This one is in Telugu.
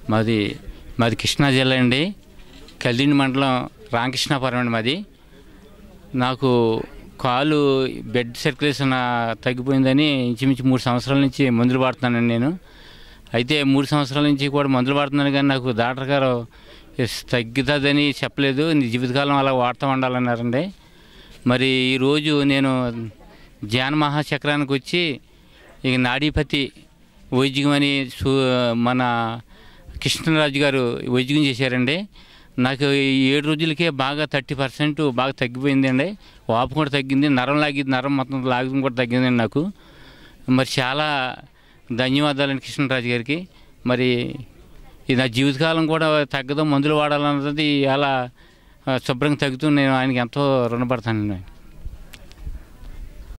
మాది మాది కృష్ణా జిల్లా అండి కల్దిండి మండలం రామకృష్ణాపురం అండి మాది నాకు కాలు బెడ్ సర్క్యులేషన్ తగ్గిపోయిందని ఇంచుమించు మూడు సంవత్సరాల నుంచి మందులు వాడుతున్నానండి నేను అయితే మూడు సంవత్సరాల నుంచి కూడా మందులు వాడుతున్నాను కానీ నాకు డాక్టర్ గారు "ఎస్, తగ్గుతుందని చెప్పలేదు నీ జీవితకాలం అలా వాడుతూ ఉండాలన్నారండి మరి ఈరోజు నేను ధ్యాన మహాచక్రానికి వచ్చి ఇక నాడీపతి వైద్యం అని సు మన కృష్ణరాజు గారు వైద్యం చేశారండి నాకు ఈ ఏడు రోజులకే బాగా థర్టీ పర్సెంట్ బాగా తగ్గిపోయిందండి వాపు కూడా తగ్గింది నరం లాగి నరం మొత్తం లాగడం కూడా తగ్గిందండి నాకు మరి చాలా ధన్యవాదాలండి కృష్ణరాజు గారికి మరి ఇది నా జీవితకాలం కూడా తగ్గదు మందులు వాడాలన్నది అలా ఆ, శుభ్రంగా తగ్గుతూ నేను ఆయనకి ఎంతో రుణపడతానండి